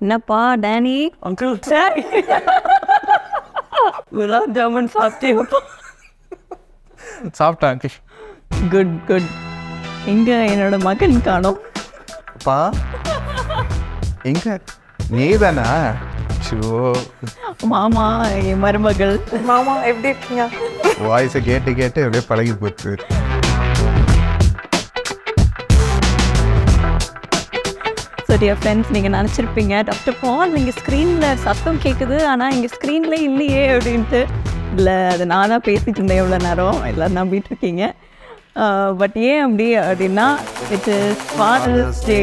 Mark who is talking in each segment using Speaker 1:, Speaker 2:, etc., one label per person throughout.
Speaker 1: என்னப்பா Danny
Speaker 2: uncle
Speaker 1: gulab jamun சாப்பிட்டேன்
Speaker 2: சாப்பிட்டேன் அங்கிள்
Speaker 1: குட் குட் எங்க என்னோட மகன் காணோம்
Speaker 3: பா எங்க நீ தானா ஷோ
Speaker 1: மாமா என் மருமகள்
Speaker 4: மாமா எப்படி இருக்கீங்க
Speaker 3: வாய்ஸை கேட்டு கேட்டு அப்படியே பழகி போச்சு
Speaker 1: சரி ஃப்ரெண்ட்ஸ் நீங்கள் நினச்சிருப்பீங்க டாக்டர் பால் நீங்கள் ஸ்க்ரீனில் சத்தம் கேட்குது ஆனால் இங்கே ஸ்க்ரீனில் இல்லையே அப்படின்ட்டு இல்லை அது நான் தான் பேசிட்டு இருந்தேன் எவ்வளோ நேரம் எல்லோரும் நம்பிட்டு இருக்கீங்க பட் ஏன் அப்படி அப்படின்னா it is father's day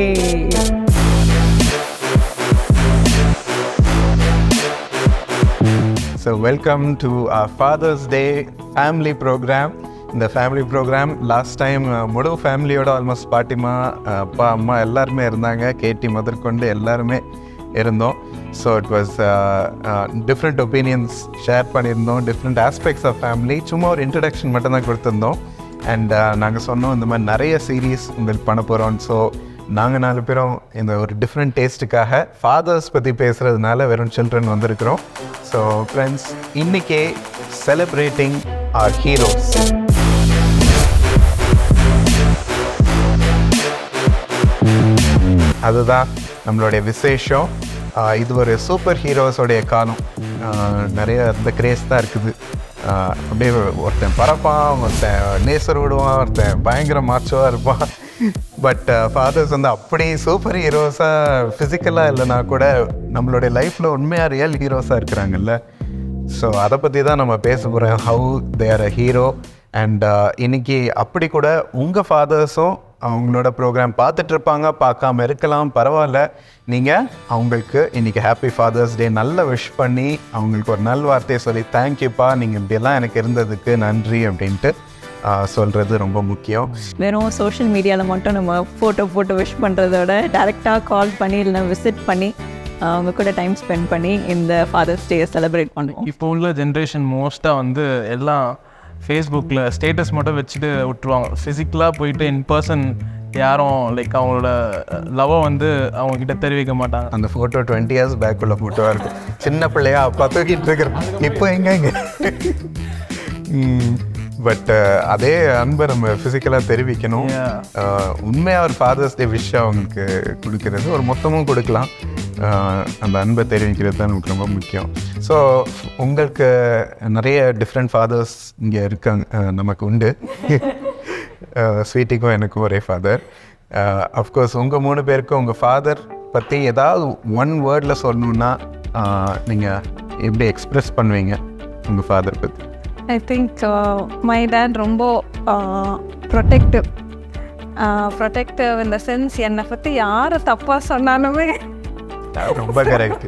Speaker 3: so welcome to father's day family program இந்த ஃபேமிலி ப்ரோக்ராம் லாஸ்ட் டைம் முழு ஃபேமிலியோட ஆல்மோஸ்ட் பாட்டிமா அஹ், அப்பா அம்மா எல்லாருமே இருந்தாங்க கேட்டி முதற்கொண்டு எல்லாருமே இருந்தோம் so it was different opinions share பண்ணியிருந்தோம் டிஃப்ரெண்ட் ஆஸ்பெக்ட்ஸ் ஆஃப் ஃபேமிலி சும்மா ஒரு இன்ட்ரடக்ஷன் மட்டும் தான் கொடுத்துருந்தோம் அண்ட் நாங்கள் சொன்னோம் இந்த மாதிரி நிறைய சீரீஸ் உங்களுக்கு பண்ண போகிறோம் ஸோ நாங்கள் நாலு பேரும் இந்த ஒரு டிஃப்ரெண்ட் டேஸ்ட்டுக்காக ஃபாதர்ஸ் பற்றி பேசுகிறதுனால வெறும் சில்ட்ரன் வந்திருக்கிறோம் ஸோ ஃப்ரெண்ட்ஸ் இன்னைக்கே செலிப்ரேட்டிங் ஆர் ஹீரோஸ் அதுதான் நம்மளுடைய விசேஷம் ஆஹ் இது ஒரு சூப்பர் ஹீரோஸோடைய காலம் ஆஹ் நிறைய அந்த கிரேஸ் தான் இருக்குது ஆஹ் அப்படியே ஒருத்தன் பறப்பான் ஒருத்தன் நேசர் விடுவான் ஒருத்தன் பயங்கர மாச்சோவாக இருப்பான் பட் ஃபாதர்ஸ் வந்து அப்படி சூப்பர் ஹீரோஸாக ஃபிசிக்கலாக இல்லைனா கூட நம்மளுடைய லைஃப்பில் உண்மையாக ரியல் ஹீரோஸாக இருக்கிறாங்கல்ல ஸோ அதை பற்றி தான் நம்ம பேச போகிறோம் how they're a hero and இன்னைக்கு அப்படி கூட உங்கள் ஃபாதர்ஸும் அவங்களோட ப்ரோக்ராம் பார்த்துட்டு இருப்பாங்க பார்க்காம இருக்கலாம் பரவாயில்ல நீங்கள் அவங்களுக்கு இன்னைக்கு ஹாப்பி ஃபாதர்ஸ் டே நல்ல விஷ் பண்ணி அவங்களுக்கு ஒரு நல் வார்த்தையை சொல்லி தேங்க்யூப்பா நீங்கள் இப்படியெல்லாம் எனக்கு இருந்ததுக்கு நன்றி அப்படின்ட்டு சொல்கிறது ரொம்ப முக்கியம்
Speaker 1: வெறும் சோஷியல் மீடியாவில் மட்டும் நம்ம ஃபோட்டோ போட்டு விஷ் பண்ணுறதோட டேரெக்டாக கால் பண்ணி இல்லைனா விசிட் பண்ணி ஆஹ் அவங்க கூட டைம் ஸ்பெண்ட் பண்ணி இந்த ஃபாதர்ஸ் டே செலிப்ரேட் பண்ணுவோம்
Speaker 2: இப்போ உள்ள ஜென்ரேஷன் மோஸ்ட்டாக வந்து எல்லாம் ஃபேஸ்புக்கில் ஸ்டேட்டஸ் மட்டும் வச்சுட்டு விட்டுருவாங்க ஃபிசிக்கலாக போயிட்டு இன் பர்சன் யாரும் லைக் அவங்களோட லவ்வை வந்து அவங்க கிட்ட தெரிவிக்க மாட்டாங்க
Speaker 3: அந்த ஃபோட்டோ டுவெண்ட்டி இயர்ஸ் பேக் உள்ள ஃபோட்டோவாக இருக்கும் சின்ன பிள்ளையா அப்பா தூக்கிட்டு இருக்கிறேன் இப்போ எங்கங்க பட் அதே அன்பை நம்ம ஃபிசிக்கலாக தெரிவிக்கணும்
Speaker 2: Yeah.
Speaker 3: அஹ், உண்மையா ஒரு ஃபாதர்ஸ் டே விஷ் அவங்களுக்கு கொடுக்கறது ஒரு மொத்தமும் கொடுக்கலாம் அஹ், அந்த அன்பை தெரிவிக்கிறது தான் நமக்கு ரொம்ப முக்கியம் ஸோ உங்களுக்கு நிறைய டிஃப்ரெண்ட் ஃபாதர்ஸ் இங்கே இருக்காங்க அஹ், நமக்கு உண்டு ஸ்வீட்டிக்கும் எனக்கும் ஒரே ஃபாதர் அஃப்கோர்ஸ் உங்கள் மூணு பேருக்கும் உங்கள் ஃபாதர் பற்றி ஏதாவது ஒன் வேர்டில் சொல்லணுன்னா நீங்கள் எப்படி எக்ஸ்ப்ரெஸ் பண்ணுவீங்க உங்கள் ஃபாதர் பற்றி
Speaker 4: ஐ திங்க் மை டேட் ரொம்ப ப்ரொடெக்டிவ் ப்ரொடெக்டிவ் இந்த சென்ஸ் என்னை பற்றி யார் தப்பாக சொன்னாலுமே
Speaker 3: ரொம்ப கரெக்ட்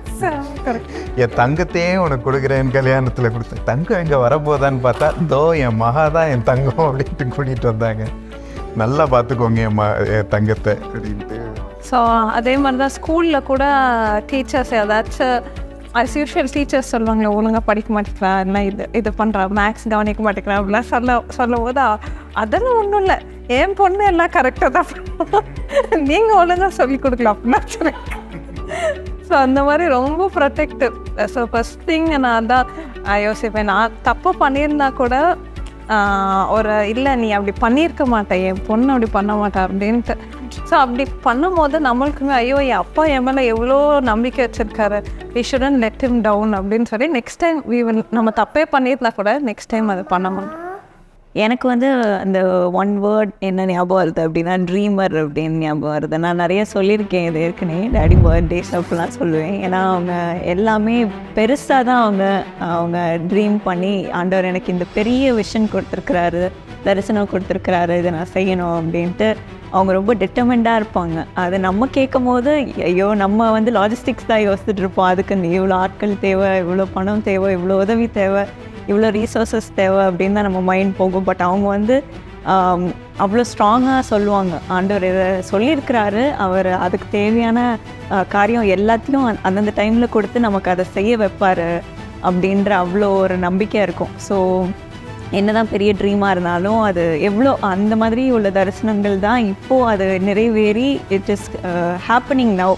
Speaker 3: என் தங்கத்தையே உனக்கு கொடுக்குறேன் கல்யாணத்தில் கொடுத்தேன் தங்கம் எங்கே வரப்போதான்னு பார்த்தா தோ என் மகா தான் என் தங்கம் அப்படின்ட்டு கூட்டிகிட்டு வந்தாங்க நல்லா பார்த்துக்கோங்க என் ம என் தங்கத்தை அப்படின்ட்டு
Speaker 4: ஸோ அதே மாதிரி தான் ஸ்கூலில் கூட டீச்சர்ஸ் ஏதாச்சும் அஸ் யூஷுவல் டீச்சர்ஸ் சொல்லுவாங்களே ஒழுங்காக படிக்க மாட்டேங்கிறா என்ன இது இது பண்ணுறா மேக்ஸ் கவனிக்க மாட்டேங்கிறா அப்படிலாம் சொல்ல சொல்லும் போது அ- அதெல்லாம் ஒன்றும் இல்லை என் பொண்ணு எல்லாம் கரெக்டாக தான் நீங்கள் ஒழுங்காக சொல்லி கொடுக்கலாம் அப்படின்னா சொன்னேன் ஸோ அந்த மாதிரி ரொம்ப ப்ரொடெக்டிவ் ஸோ ஃபஸ்ட் திங் நான் தான் யோசிப்பேன் நான் தப்பு பண்ணியிருந்தா கூட ஆஹ், ஒரு இல்லை நீ அப்படி பண்ணியிருக்க மாட்டே என் பொண்ணு அப்படி பண்ண மாட்டா அப்படின்ட்டு ஸோ அப்படி பண்ணும்போது நம்மளுக்குமே ஐயோ என் அப்பா என் மேலே எவ்வளோ நம்பிக்கை வச்சிருக்காரு we shouldn't let him down அப்படின்னு சொல்லி நெக்ஸ்ட் டைம் வி வில் நம்ம தப்பே பண்ணியிருந்தா கூட நெக்ஸ்ட் டைம் அதை பண்ண மாட்டோம்
Speaker 1: எனக்கு வந்து அந்த ஒன் வேர்ட் என்ன ஞாபகம் வருது அப்படின்னா ட்ரீமர் அப்படின்னு ஞாபகம் வருது நான் நிறைய சொல்லியிருக்கேன் இது ஏற்கனவே டேடி பர்த்டேஸ் அப்படிலாம் சொல்லுவேன் ஏன்னா அவங்க எல்லாமே பெருசாக தான் அவங்க அவங்க ட்ரீம் பண்ணி ஆண்டவர் எனக்கு இந்த பெரிய விஷன் கொடுத்துருக்குறாரு தரிசனம் கொடுத்துருக்குறாரு இதை நான் செய்யணும் அப்படின்ட்டு அவங்க ரொம்ப டிட்டர்மெண்டாக இருப்பாங்க அதை நம்ம கேட்கும் போது ஐயோ நம்ம வந்து லாஜிஸ்டிக்ஸ் தான் யோசிச்சுட்டு இருப்போம் அதுக்கு இந்த இவ்வளோ ஆட்கள் தேவை இவ்வளோ பணம் தேவை இவ்வளோ உதவி தேவை இவ்வளோ ரீசோர்ஸஸ் தேவை அப்படின்னு தான் நம்ம மைண்ட் போகும் பட் அவங்க வந்து ஆம், அவ்வளோ ஸ்ட்ராங்காக சொல்லுவாங்க ஆண்டவர் இதை சொல்லியிருக்கிறாரு அவர் அதுக்கு தேவையான ஆ, காரியம் எல்லாத்தையும் அந்த- அந்தந்த டைமில் கொடுத்து நமக்கு அதை செய்ய வைப்பார் அப்படின்ற அவ்வளோ ஒரு நம்பிக்கை இருக்கும் ஸோ என்னதான் பெரிய ட்ரீமாக இருந்தாலும் அது எவ்வளோ அந்த மாதிரி உள்ள தரிசனங்கள் தான் இப்போது அது நிறைவேறி இட் இஸ் ஹேப்பனிங் நவ்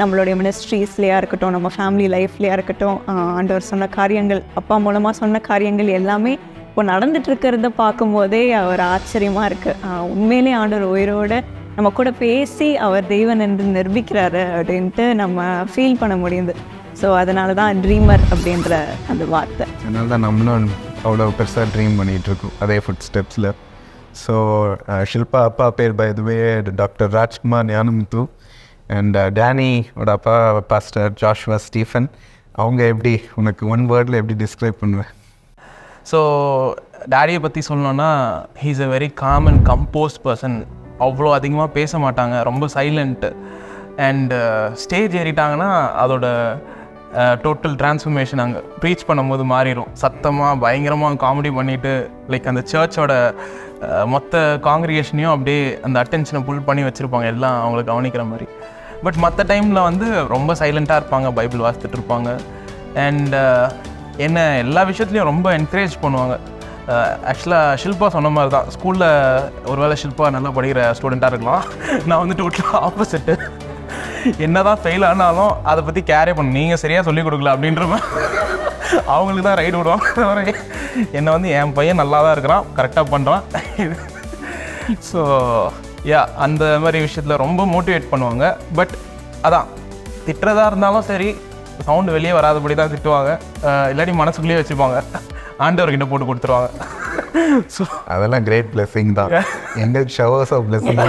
Speaker 1: நம்மளுடைய மினிஸ்ட்ரீஸ்லேயா இருக்கட்டும் நம்ம ஃபேமிலி லைஃப்லேயா இருக்கட்டும் ஆஹ் ஆண்டவர் சொன்ன காரியங்கள் அப்பா மூலமாக சொன்ன காரியங்கள் எல்லாமே இப்போ நடந்துட்டு இருக்கிறத பார்க்கும்போதே அவர் ஆச்சரியமாக இருக்குது உண்மையிலே ஆண்டவர் உயிரோட நம்ம கூட பேசி அவர் தெய்வன் என்று நிரூபிக்கிறாரு அப்படின்ட்டு நம்ம ஃபீல் பண்ண முடியுது ஸோ அதனால தான் ட்ரீமர் அப்படின்ற அந்த வார்த்தை
Speaker 3: அதனால தான் நம்மளும் அவ்வளோ பெருசாக ட்ரீம் பண்ணிகிட்ருக்கோம் அதே ஃபுட் ஸ்டெப்ஸில் ஸோ ஷில்பா அப்பா பேர் பை இதுவே டாக்டர் ராஜ்குமார் ஞானமுத்து அண்ட் டேனியோட அப்பா பாஸ்டர் ஜாஷ்வா ஸ்டீஃபன் அவங்க எப்படி உனக்கு ஒன் வேர்டில் எப்படி டிஸ்கிரைப் பண்ணுவேன்
Speaker 2: ஸோ டேடியை பற்றி சொல்லணும்னா he's a very calm and compose person அவ்வளோ அதிகமாக பேச மாட்டாங்க ரொம்ப சைலண்ட்டு அண்ட் ஸ்டேஜ் ஏறிட்டாங்கன்னா அதோட டோட்டல் டிரான்ஸ்ஃபர்மேஷன் அங்கே ப்ரீச் பண்ணும்போது மாறிடும் சத்தமாக பயங்கரமாக காமெடி பண்ணிவிட்டு லைக் அந்த சர்ச்சோட மொத்த காங்கிரிகேஷனையும் அப்படியே அந்த அட்டென்ஷனை புல் பண்ணி வச்சுருப்பாங்க எல்லாம் அவங்களை கவனிக்கிற மாதிரி பட் மற்ற டைமில் வந்து ரொம்ப சைலண்ட்டாக இருப்பாங்க பைபிள் வாசித்துட்டு இருப்பாங்க அண்ட் என்ன எல்லா விஷயத்துலையும் ரொம்ப என்கரேஜ் பண்ணுவாங்க ஆக்சுவலாக ஷில்பா சொன்ன மாதிரி தான் ஸ்கூலில் ஒருவேளை ஷில்பா நல்லா படிக்கிற ஸ்டூடெண்ட்டாக இருக்கலாம் நான் வந்து டோட்டலாக ஆப்போசிட்டு என்னதான் ஃபெயில் ஆனாலும் அதை பற்றி கேரே பண்ண நீங்கள் சரியாக சொல்லிக் கொடுக்கல அப்படின்ற மாதிரி அவங்களுக்கு தான் ரைடு விடுவாங்க தவிர என்னை வந்து என் பையன் நல்லா தான் இருக்கிறான் கரெக்டாக பண்ணுறான் ஸோ யா அந்த மாதிரி விஷயத்தில் ரொம்ப மோட்டிவேட் பண்ணுவாங்க பட் அதான் திட்டுறதா இருந்தாலும் சரி சவுண்டு வெளியே வராதபடி தான் திட்டுவாங்க அஹ் இல்லாட்டி மனசுக்குள்ளேயே வச்சுப்பாங்க ஆண்டவர்கிட்ட போட்டு கொடுத்துருவாங்க ஸோ
Speaker 3: அதெல்லாம் கிரேட் பிளெஸிங் தான் எங்களுக்கு showers of blessing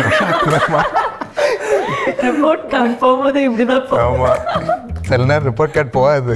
Speaker 1: report card போகும்போது இப்படி தான்
Speaker 3: ஆமாம் சில நேரம் ரிப்போர்ட் கார்டு போகாது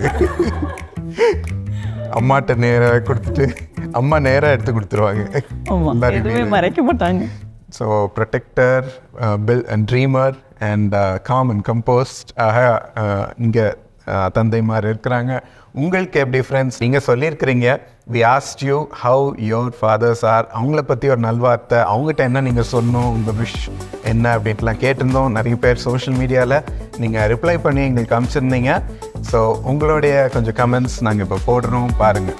Speaker 3: அம்மாட்ட நேராக கொடுத்துட்டு அம்மா நேராக எடுத்து கொடுத்துருவாங்க
Speaker 1: ஆமாம்
Speaker 3: எல்லாரும்
Speaker 1: எதுவுமே மறைக்க மாட்டாங்க
Speaker 3: so protector pill and dreamer and calm and composed ஆக இங்கே தந்தைமார் இருக்கிறாங்க உங்களுக்கு எப்படி ஃப்ரெண்ட்ஸ் நீங்கள் சொல்லியிருக்கிறீங்க we asked you how your fathers are அவங்கள பற்றி ஒரு நல்வார்த்தை அவங்ககிட்ட என்ன நீங்கள் சொன்னோம் உங்கள் விஷ் என்ன அப்படின்ட்டுலாம் கேட்டிருந்தோம் நிறைய பேர் சோஷியல் மீடியாவில் நீங்கள் ரிப்ளை பண்ணி எங்களுக்கு அனுப்பிச்சிருந்தீங்க ஸோ உங்களுடைய கொஞ்சம் கமெண்ட்ஸ் நாங்கள் இப்போ போடுறோம் பாருங்கள்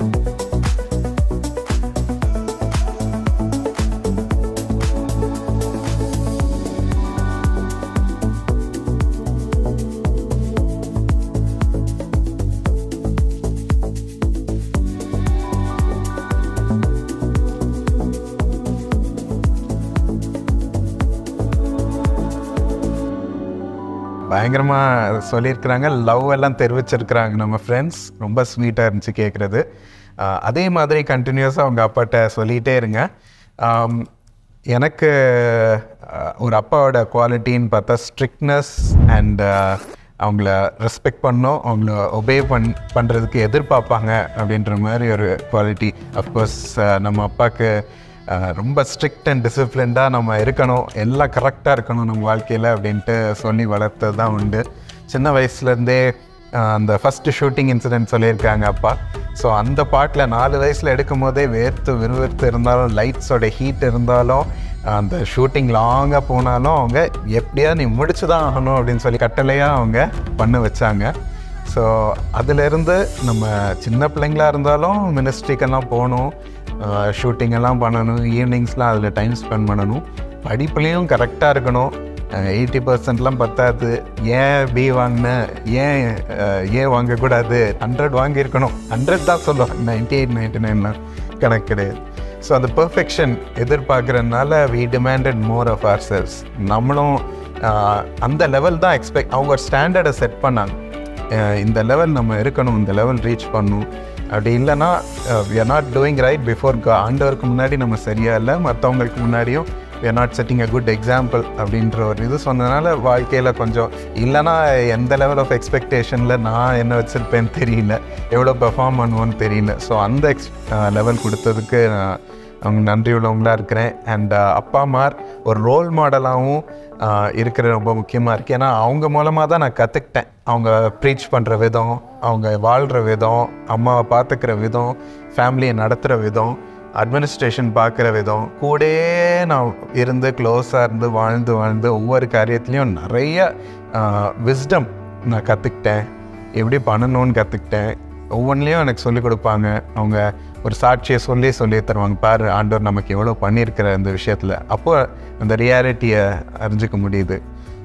Speaker 3: பயங்கரமாக சொல்லியிருக்கிறாங்க லவ் எல்லாம் தெரிவிச்சிருக்கிறாங்க நம்ம ஃப்ரெண்ட்ஸ் ரொம்ப ஸ்வீட்டாக இருந்துச்சு கேட்குறது அதே மாதிரி கண்டினியூஸாக அவங்க அப்பாட்ட சொல்லிகிட்டே இருங்க ஆம், எனக்கு அஹ், ஒரு அப்பாவோட குவாலிட்டின்னு பார்த்தா ஸ்ட்ரிக்ட்னஸ் அண்ட் அவங்கள ரெஸ்பெக்ட் பண்ணோம் அவங்கள ஒபே பண் பண்ணுறதுக்கு எதிர்பார்ப்பாங்க அப்படின்ற மாதிரி ஒரு குவாலிட்டி அஃப்கோர்ஸ் நம்ம அப்பாவுக்கு அஹ், ரொம்ப ஸ்ட்ரிக்ட் அண்ட் டிசிப்ளின்டாக நம்ம இருக்கணும் எல்லாம் கரெக்டாக இருக்கணும் நம்ம வாழ்க்கையில் அப்படின்ட்டு சொல்லி வளர்த்தது தான் உண்டு சின்ன வயசுலேருந்தே அந்த ஃபஸ்ட்டு ஷூட்டிங் இன்சிடென்ட் சொல்லியிருக்காங்க அப்பா ஸோ அந்த பாட்டில் நாலு வயசில் எடுக்கும் போதே வேர்த்து விறுவிறுத்து இருந்தாலும் லைட்ஸோட ஹீட் இருந்தாலும் அந்த ஷூட்டிங் லாங்காக போனாலும் அவங்க எப்படியா நீ முடிச்சு தான் ஆகணும் அப்படின்னு சொல்லி கட்டளையாக அவங்க பண்ண வச்சாங்க ஸோ அதிலிருந்து நம்ம சின்ன பிள்ளைங்களா இருந்தாலும் மினிஸ்ட்ரிக்கெல்லாம் போகணும் ஷூட்டிங் எல்லாம் பண்ணணும் ஈவினிங்ஸ்லாம் அதில் டைம் ஸ்பெண்ட் பண்ணணும் படிப்புலேயும் கரெக்டாக இருக்கணும் எயிட்டி பர்சன்ட்லாம் பத்தாது ஏன் பி வாங்கினேன் ஏன் அஹ், ஏன் வாங்கக்கூடாது ஹண்ட்ரட் வாங்கியிருக்கணும் ஹண்ட்ரட் தான் சொல்லுவாங்க நைன்டி எயிட் நைன்டி நைன்லாம் கணக்கு கிடையாது ஸோ அந்த பெர்ஃபெக்ஷன் எதிர்பார்க்குறதுனால we demanded more of our selves நம்மளும் அஹ், அந்த லெவல் தான் எக்ஸ்பெக்ட் அவங்க ஒரு ஸ்டாண்டர்டை செட் பண்ணாங்க அஹ் இந்த லெவல் நம்ம இருக்கணும் இந்த லெவல் ரீச் பண்ணணும் அப்படி இல்லைன்னா we are not doing right before ஆண்டவருக்கு முன்னாடி நம்ம சரியா இல்லை மற்றவங்களுக்கு முன்னாடியும் we are not setting a good example அப்படின்ற ஒரு இது சொன்னதுனால வாழ்க்கையில் கொஞ்சம் இல்லைன்னா எந்த லெவல் ஆஃப் எக்ஸ்பெக்டேஷனில் நான் என்ன வச்சுருப்பேன்னு தெரியல எவ்வளோ பெர்ஃபார்ம் பண்ணுவோன்னு தெரியல ஸோ அந்த எக்ஸ் லெவல் கொடுத்ததுக்கு நான் அவங்க நன்றி உள்ளவங்களாக இருக்கிறேன் அண்ட் அப்பா அம்மார் ஒரு ரோல் மாடலாகவும் இருக்கிறது ரொம்ப முக்கியமாக இருக்குது ஏன்னா அவங்க மூலமாக தான் நான் கற்றுக்கிட்டேன் அவங்க ப்ரீச் பண்ணுற விதம் அவங்க வாழ்கிற விதம் அம்மாவை பார்த்துக்கிற விதம் ஃபேமிலியை நடத்துகிற விதம் அட்மினிஸ்ட்ரேஷன் பார்க்குற விதம் கூடயே நான் இருந்து க்ளோஸாக இருந்து வாழ்ந்து வாழ்ந்து ஒவ்வொரு காரியத்துலேயும் நிறைய விஸ்டம் நான் கற்றுக்கிட்டேன் எப்படி பண்ணணும்னு கற்றுக்கிட்டேன் ஒவ்வொன்றிலையும் எனக்கு சொல்லிக் கொடுப்பாங்க அவங்க ஒரு சாட்சியை சொல்லி சொல்லி தருவாங்க பாரு ஆண்டவர் நமக்கு எவ்வளோ பண்ணியிருக்கிற இந்த விஷயத்தில் அப்போ அந்த ரியாலிட்டியை அறிஞ்சிக்க முடியுது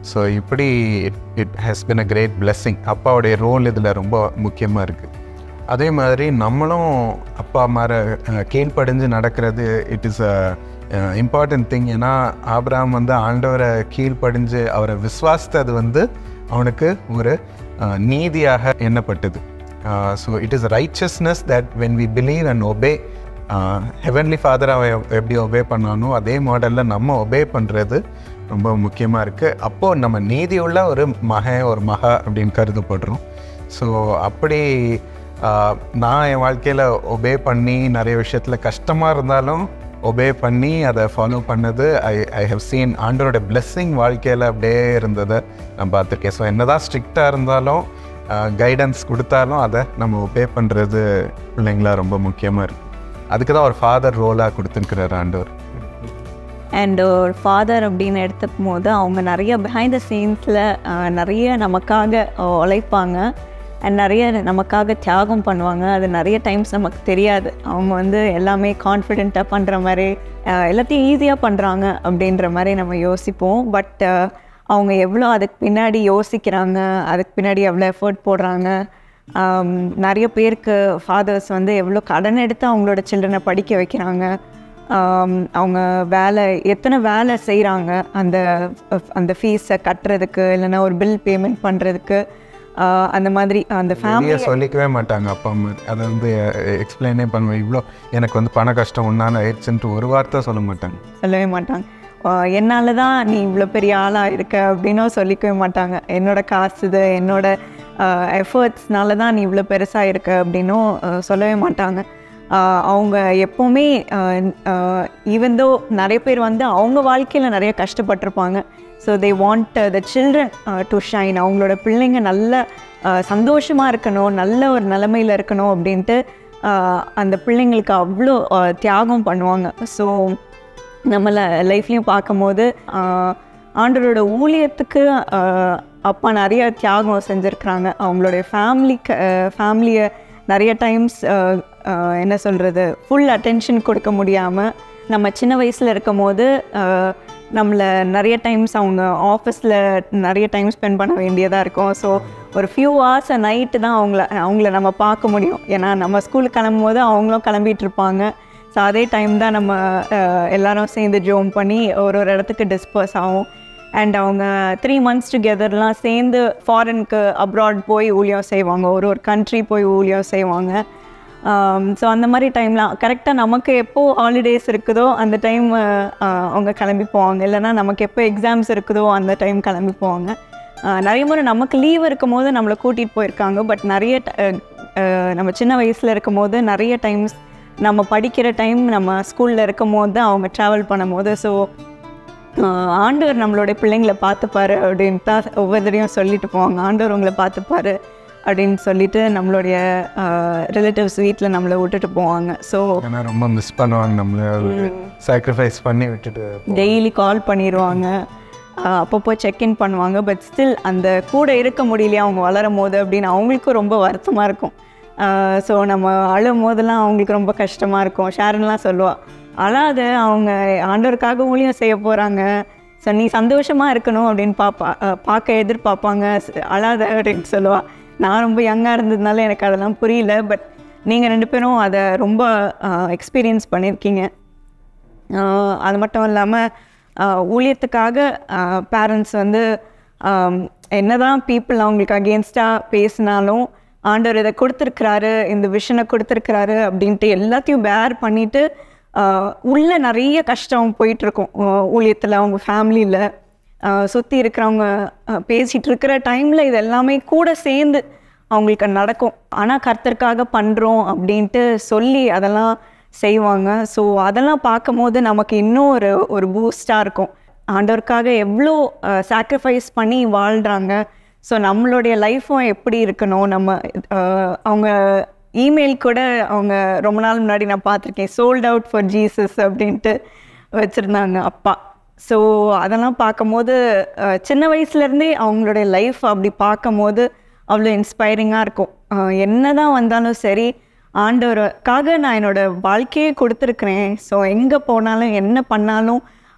Speaker 3: ஸோ இப்படி it it has been a great blessing அப்பாவுடைய ரோல் இதில் ரொம்ப முக்கியமாக இருக்குது அதே மாதிரி நம்மளும் அப்பா மாற அஹ், கீழ்ப்படிஞ்சு நடக்கிறது it is a important thing ஏன்னா ஆபிரகாம் வந்து ஆண்டவரை கீழ்ப்படிஞ்சு அவரை விசுவாசித்தது வந்து அவனுக்கு ஒரு அஹ், நீதியாக எண்ணப்பட்டது so it is righteousness that when we believe and obey heavenly father அவன் எப்- எப்படி ஒபே பண்ணானோ அதே மாடலில் நம்ம ஒபே பண்ணுறது ரொம்ப முக்கியமாக இருக்குது அப்போது நம்ம நீதியுள்ள ஒரு மகன் ஒரு மகா அப்படின்னு கருதப்படுறோம் ஸோ அப்படி ஆஹ், நான் என் வாழ்க்கையில் ஒபே பண்ணி நிறைய விஷயத்தில் கஷ்டமாக இருந்தாலும் ஒபே பண்ணி அதை ஃபாலோ பண்ணது ஐ ஐ ஹவ் சீன் ஆண்டவரோட பிளெஸ்ஸிங் வாழ்க்கையில் அப்படியே இருந்ததை நான் பார்த்துருக்கேன் ஸோ என்னதான் ஸ்ட்ரிக்டாக இருந்தாலும் கைடன்ஸ் கொடுத்தாலும் அதை நம்ம ஒபே பண்ணுறது பிள்ளைங்களா ரொம்ப முக்கியமாக இருக்குது அதுக்கு தான் ஒரு ஃபாதர் ரோலாக கொடுத்துருக்கிறார் ஆண்டவர்
Speaker 1: அண்ட் ஒரு ஃபாதர் அப்படின்னு எடுத்துக்கும் போது அவங்க நிறைய பிஹைண்ட் த சீன்ஸில் நிறைய நமக்காக அஹ், உழைப்பாங்க அண்ட் நிறைய நமக்காக தியாகம் பண்ணுவாங்க அது நிறைய டைம்ஸ் நமக்கு தெரியாது அவங்க வந்து எல்லாமே கான்ஃபிடென்ட்டாக பண்ணுற மாதிரி அஹ், எல்லாத்தையும் ஈஸியாக பண்ணுறாங்க அப்படின்ற மாதிரி நம்ம யோசிப்போம் பட் அவங்க எவ்வளோ அதுக்கு பின்னாடி யோசிக்கிறாங்க அதுக்கு பின்னாடி எவ்வளோ எஃபர்ட் போடுறாங்க ஆம், நிறைய பேருக்கு ஃபாதர்ஸ் வந்து எவ்வளோ கடன் எடுத்து அவங்களோட சில்ட்ரனை படிக்க வைக்கிறாங்க ஆம், அவங்க வேலை எத்தனை வேலை செய்கிறாங்க அந்த அந்த ஃபீஸை கட்டுறதுக்கு இல்லைன்னா ஒரு பில் பேமெண்ட் பண்ணுறதுக்கு அந்த மாதிரி அந்த ஃபேமிலி
Speaker 3: வெளியே சொல்லிக்கவே மாட்டாங்க அப்பா அம்மா அதை வந்து எக்ஸ்பிளைனே பண்ணுவேன் இவ்வளோ எனக்கு வந்து பண கஷ்டம் ஒன்றான ஆயிடுச்சுன்ட்டு ஒரு வார்த்தை சொல்ல மாட்டாங்க
Speaker 1: சொல்லவே மாட்டாங்க என்னால் தான் நீ இவ்வளோ பெரிய ஆளாக இருக்க அப்படின்னும் சொல்லிக்கவே மாட்டாங்க என்னோட காசு இது என்னோட எஃபர்ட்ஸ்னால தான் நீ இவ்வளோ பெருசாக இருக்க அப்படின்னும் அஹ், சொல்லவே மாட்டாங்க ஆஹ், அவங்க எப்போவுமே ஈவன் தோ நிறைய பேர் வந்து அவங்க வாழ்க்கையில் நிறைய கஷ்டப்பட்டிருப்பாங்க so they want the children to shine அவங்களோட பிள்ளைங்க நல்ல சந்தோஷமாக இருக்கணும் நல்ல ஒரு நிலமையில் இருக்கணும் அப்படின்ட்டு ஆஹ், அந்த பிள்ளைங்களுக்கு அவ்வளோ ஆஹ், தியாகம் பண்ணுவாங்க ஸோ நம்மளை லைஃப்லையும் பார்க்கும்போது ஆஹ், ஆண்டவரோட ஊழியத்துக்கு ஆஹ், அப்பா நிறைய தியாகம் செஞ்சுருக்கிறாங்க அவங்களுடைய ஃபேமிலிக்கு ஃபேமிலியை நிறைய டைம்ஸ் என்ன சொல்கிறது ஃபுல் அட்டென்ஷன் கொடுக்க முடியாமல் நம்ம சின்ன வயசில் இருக்கும் போது ஆஹ், நம்மளை நிறைய டைம்ஸ் அவங்க ஆஃபீஸில் நிறைய டைம் ஸ்பெண்ட் பண்ண வேண்டியதாக இருக்கும் ஸோ ஒரு ஃபியூ ஹவர்ஸ் நைட்டு தான் அவங்கள அவங்கள நம்ம பார்க்க முடியும் ஏன்னா நம்ம ஸ்கூலுக்கு கிளம்பும் போது அவங்களும் கிளம்பிட்டு இருப்பாங்க ஸோ அதே டைம் தான் நம்ம அஹ், எல்லாரும் சேர்ந்து ஜோம் பண்ணி ஒரு ஒரு இடத்துக்கு டிஸ்பர்ஸ் ஆகும் அண்ட் அவங்க த்ரீ மந்த்ஸ் டுகெதர்லாம் சேர்ந்து ஃபாரினுக்கு அப்ராட் போய் ஊழியம் செய்வாங்க ஒரு ஒரு கண்ட்ரி போய் ஊழியம் செய்வாங்க ஸோ அந்த மாதிரி டைம்லாம் கரெக்டாக நமக்கு எப்போ ஹாலிடேஸ் இருக்குதோ அந்த டைம் அவங்க கிளம்பி போவாங்க இல்லைன்னா நமக்கு எப்போ எக்ஸாம்ஸ் இருக்குதோ அந்த டைம் கிளம்பி போவாங்க ஆஹ் நிறைய முறை நமக்கு லீவ் இருக்கும் போது நம்மளை கூட்டிகிட்டு போயிருக்காங்க பட் நிறைய ட- அஹ் அஹ் நம்ம சின்ன வயசில் இருக்கும் போது நிறைய டைம்ஸ் நம்ம படிக்கிற டைம் நம்ம ஸ்கூலில் இருக்கும் போது தான் அவங்க ட்ராவல் பண்ணும்போது ஸோ ஆண்டவர் நம்மளுடைய பிள்ளைங்களை பார்த்துப்பாரு அப்படின்னு தான் ஒவ்வொரு தடையும் சொல்லிட்டு போவாங்க ஆண்டவர் உங்களை பார்த்துப்பாரு அப்படின்னு சொல்லிட்டு நம்மளுடைய ரிலேட்டிவ்ஸ் வீட்டில் நம்மளை விட்டுட்டு போவாங்க ஸோ
Speaker 3: ஏன்னா ரொம்ப மிஸ் பண்ணுவாங்க நம்மள சாக்ரிஃபைஸ் பண்ணி விட்டுட்டு
Speaker 1: டெய்லி கால் பண்ணிடுவாங்க ஆஹ் அப்பப்போ செக்இன் பண்ணுவாங்க பட் ஸ்டில் அந்த கூட இருக்க முடியலையா அவங்க வளரும் போது அப்படின்னு அவங்களுக்கும் ரொம்ப வருத்தமாக இருக்கும் ஸோ நம்ம அழும் போதெல்லாம் அவங்களுக்கு ரொம்ப கஷ்டமாக இருக்கும் ஷாரன்லாம் சொல்லுவாள் அழாத அவங்க ஆண்டவருக்காக ஊழியம் செய்ய போகிறாங்க ஸோ நீ சந்தோஷமாக இருக்கணும் அப்படின்னு பார்ப்பா ஆஹ் பார்க்க எதிர்பார்ப்பாங்க ஸ்- அழாத அப்படின்னு சொல்லுவாள் நான் ரொம்ப யங்காக இருந்ததுனால எனக்கு அதெல்லாம் புரியல பட் நீங்கள் ரெண்டு பேரும் அதை ரொம்ப எக்ஸ்பீரியன்ஸ் பண்ணியிருக்கீங்க ஆஹ் அது மட்டும் இல்லாமல் ஊழியத்துக்காக பேரண்ட்ஸ் வந்து ஆம், என்னதான் பீப்புள் அவங்களுக்கு அகேன்ஸ்டாக பேசினாலும் ஆண்டவர் இதை கொடுத்துருக்கிறாரு இந்த விஷனை கொடுத்துருக்கிறாரு அப்படின்ட்டு எல்லாத்தையும் பேர் பண்ணிட்டு ஆஹ் உள்ள நிறைய கஷ்டம் போயிட்டுருக்கும் ஊழியத்தில் அவங்க ஃபேமிலியில் சுற்றி இருக்கிறவங்க ஆஹ் பேசிட்டு இருக்கிற டைமில் இது எல்லாமே கூட சேர்ந்து அவங்களுக்கு நடக்கும் ஆனால் கர்த்தருக்காக பண்ணுறோம் அப்படின்ட்டு சொல்லி அதெல்லாம் செய்வாங்க ஸோ அதெல்லாம் பார்க்கும்போது நமக்கு இன்னும் ஒரு ஒரு பூஸ்டாக இருக்கும் ஆண்டவருக்காக எவ்வளோ சாக்ரிஃபைஸ் பண்ணி வாழ்கிறாங்க ஸோ நம்மளுடைய லைஃப்பும் எப்படி இருக்கணும் நம்ம அஹ், அவங்க இமெயில் கூட அவங்க ரொம்ப நாள் முன்னாடி நான் பார்த்துருக்கேன் சோல்ட் அவுட் ஃபார் ஜீசஸ் அப்படின்ட்டு வச்சுருந்தாங்க அப்பா ஸோ அதெல்லாம் பார்க்கும்போது அஹ், சின்ன வயசுலேருந்தே அவங்களுடைய லைஃப் அப்படி பார்க்கும்போது அவ்வளோ இன்ஸ்பைரிங்காக இருக்கும் அஹ், என்னதான் வந்தாலும் சரி ஆண்டவருக்காக நான் என்னோட வாழ்க்கையே கொடுத்துருக்குறேன் ஸோ எங்கே போனாலும் என்ன பண்ணாலும்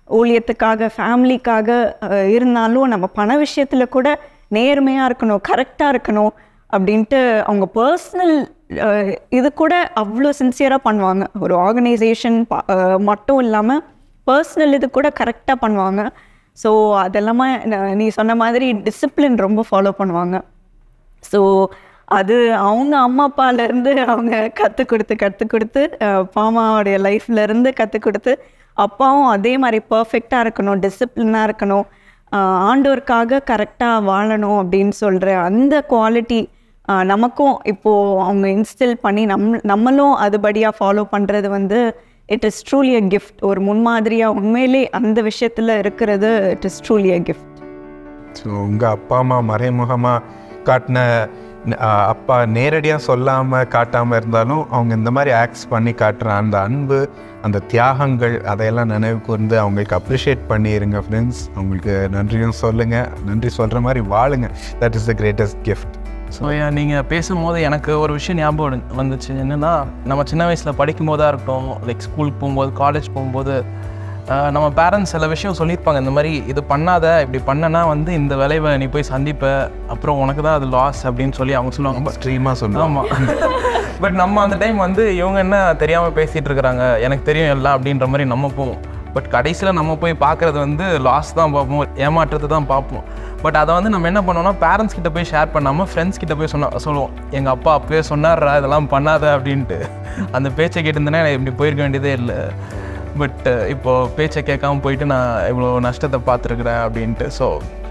Speaker 1: ஊழியத்துக்காக ஃபேமிலிக்காக அஹ், இருந்தாலும் நம்ம பண விஷயத்தில் கூட நேர்மையாக இருக்கணும் கரெக்டாக இருக்கணும் அப்படின்ட்டு அவங்க பர்சனல் இது கூட அவ்வளோ சின்சியராக பண்ணுவாங்க ஒரு ஆர்கனைசேஷன் மட்டும் இல்லாமல் பர்சனல் இது கூட கரெக்டாக பண்ணுவாங்க ஸோ அதெல்லாமே ந- நீ சொன்ன மாதிரி டிசிப்ளின் ரொம்ப ஃபாலோ பண்ணுவாங்க ஸோ அது அவங்க அம்மா அப்பாலேருந்து அவங்க கற்றுக் கொடுத்து கற்றுக் கொடுத்து அஹ், பாமாவுடைய லைஃப்லேருந்து கற்றுக் கொடுத்து அப்பாவும் அதே மாதிரி பர்ஃபெக்டாக இருக்கணும் டிசிப்ளினாக இருக்கணும் அஹ், ஆண்டவருக்காக கரெக்டாக வாழணும் அப்படின்னு சொல்கிற அந்த குவாலிட்டி நமக்கும் இப்போது அவங்க இன்ஸ்டில் பண்ணி நம் நம்மளும் அதுபடியாக ஃபாலோ பண்ணுறது வந்து it is truly a gift ஒரு முன்மாதிரியாக உண்மையிலே அந்த விஷயத்தில் இருக்கிறது it is truly a gift
Speaker 3: so உங்கள் அப்பா அம்மா மறைமுகமாக காட்டின அஹ், அப்பா நேரடியாக சொல்லாமல் காட்டாமல் இருந்தாலும் அவங்க இந்த மாதிரி ஆக்ட்ஸ் பண்ணி காட்டுற அந்த அன்பு அந்த தியாகங்கள் அதையெல்லாம் நினைவு கூர்ந்து அவங்களுக்கு அப்ரிஷியேட் பண்ணிடுங்க ஃப்ரெண்ட்ஸ் அவங்களுக்கு நன்றியும் சொல்லுங்கள் நன்றி சொல்கிற மாதிரி வாழுங்க that is the greatest gift
Speaker 2: so நீங்கள் பேசும்போது எனக்கு ஒரு விஷயம் ஞாபகம் வந்து- வந்துச்சு என்னென்னா நம்ம சின்ன வயசில் படிக்கும் போதாக இருக்கட்டும் லைக் ஸ்கூலுக்கு போகும்போது காலேஜ் போகும்போது ஆஹ், நம்ம பேரண்ட்ஸ் சில விஷயம் சொல்லியிருப்பாங்க இந்த மாதிரி இது பண்ணாத இப்படி பண்ணனா வந்து இந்த விளைவை நீ போய் சந்திப்ப அப்புறம் உனக்கு தான் அது லாஸ் அப்படின்னு சொல்லி அவங்க சொல்லுவாங்க
Speaker 3: ஸ்ட்ரீமாக சொல்லுவாங்க
Speaker 2: ஆமாம் பட் நம்ம அந்த டைம் வந்து இவங்க என்ன தெரியாமல் பேசிகிட்டு இருக்கிறாங்க எனக்கு தெரியும் எல்லாம் அப்படின்ற மாதிரி நம்ம போவோம் பட் கடைசியில் நம்ம போய் பார்க்குறது வந்து லாஸ் தான் பார்ப்போம் ஏமாற்றத்தை தான் பார்ப்போம் பட் அதை வந்து நம்ம என்ன பண்ணோம்னா பேரண்ட்ஸ் கிட்ட போய் ஷேர் பண்ணாமல் ஃப்ரெண்ட்ஸ் கிட்ட போய் சொன்ன சொல்லுவோம் எங்கள் அப்பா அப்பவே சொன்னார்ரா இதெல்லாம் பண்ணாத அப்படின்ட்டு அந்த பேச்சை கேட்டிருந்தேன்னா எனக்கு இப்படி போயிருக்க வேண்டியதே இல்லை பட் இப்போது பேச்சை கேட்காம போயிட்டு நான் இவ்வளோ நஷ்டத்தை பார்த்துருக்குறேன் அப்படின்ட்டு ஸோ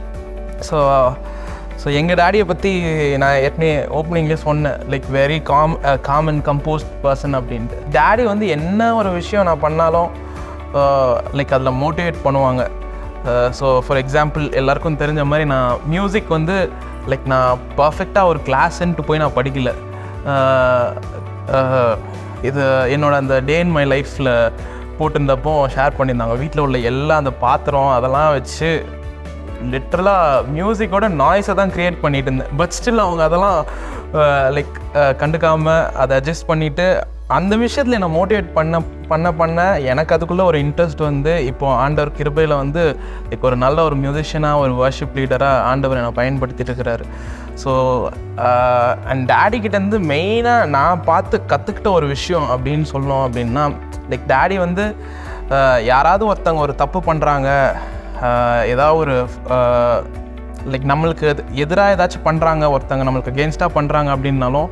Speaker 2: ஸோ ஸோ எங்கள் டேடியை பற்றி நான் ஏற்கனவே ஓப்பனிங்லேயே சொன்னேன் like very calm calm and composed person அப்படின்ட்டு டேடி வந்து என்ன ஒரு விஷயம் நான் பண்ணாலும் லைக் அதில் மோட்டிவேட் பண்ணுவாங்க ஸோ ஃபார் எக்ஸாம்பிள் எல்லாருக்கும் தெரிஞ்ச மாதிரி நான் மியூசிக் வந்து லைக் நான் பர்ஃபெக்டாக ஒரு கிளாஸ்ன்ட்டு போய் நான் படிக்கல அஹ், அஹ், இது என்னோட அந்த டே இன் மை லைஃப்பில் போட்டிருந்தப்போ ஷேர் பண்ணியிருந்தாங்க வீட்டில் உள்ள எல்லா அந்த பாத்திரம் அதெல்லாம் வச்சு லிட்ரலாக மியூசிக்கோட நாய்ஸை தான் க்ரியேட் பண்ணிட்டு இருந்தேன் பட் ஸ்டில் அவங்க அதெல்லாம் லைக் கண்டுக்காமல் அதை அட்ஜஸ்ட் பண்ணிவிட்டு அந்த விஷயத்தில் என்னை மோட்டிவேட் பண்ண பண்ண பண்ண எனக்கு அதுக்குள்ளே ஒரு இன்ட்ரெஸ்ட் வந்து இப்போ ஆண்டவர் கிருபையில் வந்து லைக் ஒரு நல்ல ஒரு மியூசிஷியனாக ஒரு வர்ஷிப் லீடராக ஆண்டவர் என்னை பயன்படுத்திட்டு இருக்கிறாரு ஸோ அண்ட் டேடி கிட்டேருந்து மெயினாக நான் பார்த்து கற்றுக்கிட்ட ஒரு விஷயம் அப்படின்னு சொல்லணும் அப்படின்னா லைக் டேடி வந்து ஆஹ் யாராவது ஒருத்தவங்க ஒரு தப்பு பண்ணுறாங்க ஏதாவது ஒரு லைக் நம்மளுக்கு எதிராக ஏதாச்சும் பண்ணுறாங்க ஒருத்தங்க நம்மளுக்கு அகேன்ஸ்டாக பண்ணுறாங்க அப்படின்னாலும்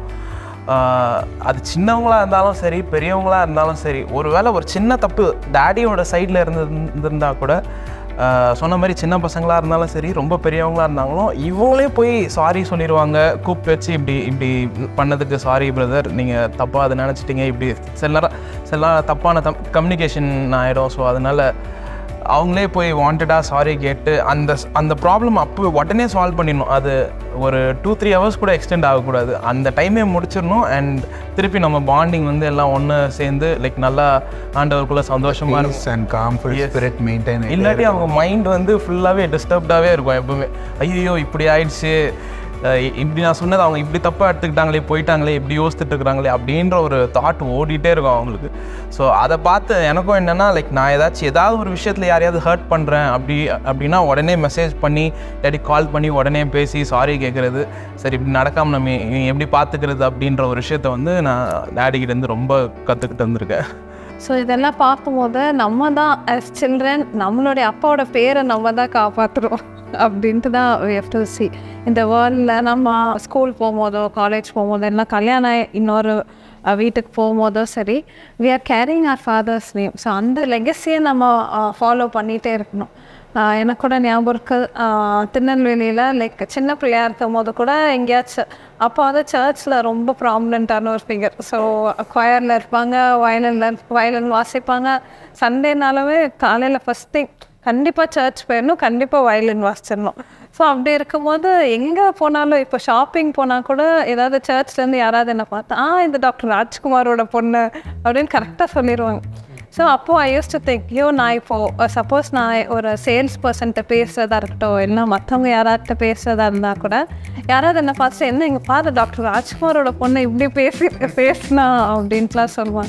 Speaker 2: ஆஹ் அது சின்னவங்களா இருந்தாலும் சரி பெரியவங்களா இருந்தாலும் சரி ஒருவேளை ஒரு சின்ன தப்பு டேடியோட சைடில் இருந்து இருந்திருந்தா கூட ஆஹ் சொன்ன மாதிரி சின்ன பசங்களாக இருந்தாலும் சரி ரொம்ப பெரியவங்களா இருந்தாலும் இவங்களே போய் சாரி சொல்லிடுவாங்க கூப்பிட்டு வச்சு இப்படி இப்படி பண்ணதுக்கு சாரி பிரதர் நீங்கள் தப்பாக அதை நினச்சிட்டீங்க இப்படி சில நேரம் சில நேரம் தப்பான தம் கம்யூனிகேஷன் ஆகிடும் ஸோ அதனால் அவங்களே போய் வாண்டடாக சாரி கேட்டு அந்த அந்த ப்ராப்ளம் அப்போ உடனே சால்வ் பண்ணிடணும் அது ஒரு டூ த்ரீ ஹவர்ஸ் கூட எக்ஸ்டெண்ட் ஆகக்கூடாது அந்த டைமே முடிச்சிடணும் அண்ட் திருப்பி நம்ம பாண்டிங் வந்து எல்லாம் ஒன்று சேர்ந்து லைக் நல்லா ஆண்டவருக்குள்ளே சந்தோஷமாக இருக்கும்
Speaker 3: peace and comfort spirit maintain
Speaker 2: இல்லாட்டி அவங்க மைண்ட் வந்து ஃபுல்லாகவே டிஸ்டர்ப்டாகவே இருக்கும் எப்பவுமே ஐயோ இப்படி ஆயிடுச்சு அஹ் இ- இப்படி நான் சொன்னது அவங்க இப்படி தப்பாக எடுத்துக்கிட்டாங்களே போயிட்டாங்களே இப்படி யோசிச்சுட்டு இருக்கிறாங்களே அப்படின்ற ஒரு தாட் ஓடிட்டே இருக்கும் அவங்களுக்கு ஸோ அதை பார்த்து எனக்கும் என்னென்னா லைக் நான் ஏதாச்சும் ஏதாவது ஒரு விஷயத்தில் யாரையாவது ஹர்ட் பண்ணுறேன் அப்படி அப்படின்னா உடனே மெசேஜ் பண்ணி இல்லாட்டி கால் பண்ணி உடனே பேசி சாரி கேட்குறது சரி இப்படி நடக்காமல் நம்ம இ- எப்படி பார்த்துக்கிறது அப்படின்ற ஒரு விஷயத்த வந்து நான் டேடிக்கிட்டேருந்து ரொம்ப கற்றுக்கிட்டு வந்திருக்கேன்
Speaker 4: ஸோ இதெல்லாம் பார்க்கும்போது நம்ம தான் as சில்ட்ரன் நம்மளுடைய அப்பாவோட பேரை நம்ம தான் காப்பாற்றுறோம் அப்படின்ட்டு தான் we have to see இந்த வேர்ல்டில் நம்ம ஸ்கூல் போகும்போதோ காலேஜ் போகும்போதோ எல்லாம் கல்யாணம் ஆகி இன்னொரு அஹ், வீட்டுக்கு போகும்போதோ சரி we are carrying our father's name so அந்த லெகசியை நம்ம ஃபாலோ பண்ணிகிட்டே இருக்கணும் ஆஹ் எனக்கு கூட ஞாபகம் இருக்கு ஆஹ் திருநெல்வேலியில் லைக் சின்ன பிள்ளையா இருக்கும் போது கூட எங்கேயாச்சும் அப்போ வந்து சர்ச்சில் ரொம்ப ப்ராமினெண்ட்டான ஒரு ஃபிகர் ஸோ கொயரில் இருப்பாங்க வயலினில் வயலின் வாசிப்பாங்க சண்டேனாலுமே காலையில் ஃபஸ்ட் திங் கண்டிப்பாக சர்ச் போயிடணும் கண்டிப்பாக வயலின் வாசிச்சிடணும் ஸோ அப்படி இருக்கும்போது எங்கே போனாலும் இப்போ ஷாப்பிங் போனால் கூட ஏதாவது சர்ச்லேருந்து யாராவது என்ன பார்த்தா ஆ இந்த டாக்டர் ராஜ்குமாரோட பொண்ணு அப்படின்னு கரெக்டாக சொல்லிடுவாங்க ஸோ அப்போது ஐ யூஸ் டு திங்க் ஐயோ நான் இப்போது சப்போஸ் நான் ஒரு சேல்ஸ் பர்சன்ட்ட பேசுகிறதா இருக்கட்டும் இல்லை மற்றவங்க யாராட்ட பேசுகிறதா இருந்தால் கூட யாராவது என்ன பார்த்துட்டு என்ன இங்கே பாரு டாக்டர் ராஜ்குமாரோட பொண்ணை இப்படி பேசி பேசினா அப்படின்ட்டுலாம் சொல்லுவாங்க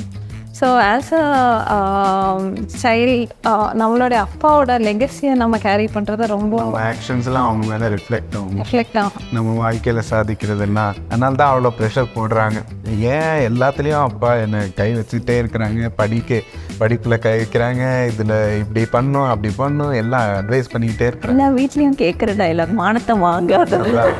Speaker 4: ஸோ ஆஸ் அ சைல்ட் நம்மளுடைய அப்பாவோட லெகசியை நம்ம கேரி பண்ணுறது ரொம்ப
Speaker 3: நம்ம ஆக்ஷன்ஸ்லாம் அவங்க மேலே ரிஃப்ளெக்ட் ஆகும்
Speaker 4: ரிஃப்ளெக்ட் ஆகும்
Speaker 3: நம்ம வாழ்க்கையில் சாதிக்கிறதுன்னா அதனால தான் அவ்வளோ ப்ரெஷர் போடுறாங்க ஏன் எல்லாத்துலேயும் அப்பா என்னை கை வச்சுக்கிட்டே இருக்கிறாங்க படிக்க படிப்பில் கை வைக்கிறாங்க இதில் இப்படி பண்ணும் அப்படி பண்ணும் எல்லாம் அட்வைஸ் பண்ணிக்கிட்டே இருக்கிறாங்க
Speaker 1: எல்லா வீட்லேயும் கேட்குற டைலாக் மானத்தை வாங்காத